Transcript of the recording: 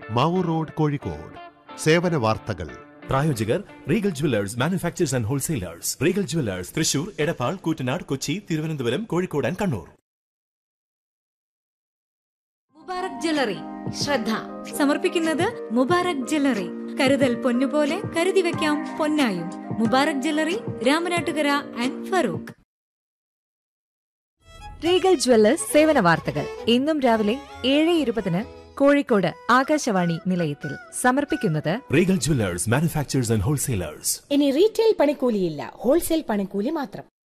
Mavoor road Kozhikode സേവന വാർത്തകൾ പ്രായോജകർ Regal jewellers manufacturers and wholesalers Regal jewellers Thrissur Edappal Koottanad Kochi Thiruvananthapuram Kozhikode and Kannur Mubarak jewellery ശ്രദ്ധ സമർപ്പിക്കുന്നത് മുബാറക് ജ്വല്ലറി കരുതൽ പൊന്നുപോലെ കരുതി വെക്കാം പൊന്നായും Mubarak jewellery Ramanattukara and Farook Regal jewellers സേവന വാർത്തകൾ ഇന്നും രാവിലെ ഏഴ് ഇരുപതിന് കോഴിക്കോട് ആകാശവാണി നിലയത്തിൽ സമർപ്പിക്കുന്നത് Regal jewellers manufacturers and wholesalers ഇനി റീറ്റെയിൽ പണിക്കൂലിയില്ല ഹോൾസെയിൽ പണിക്കൂലി മാത്രം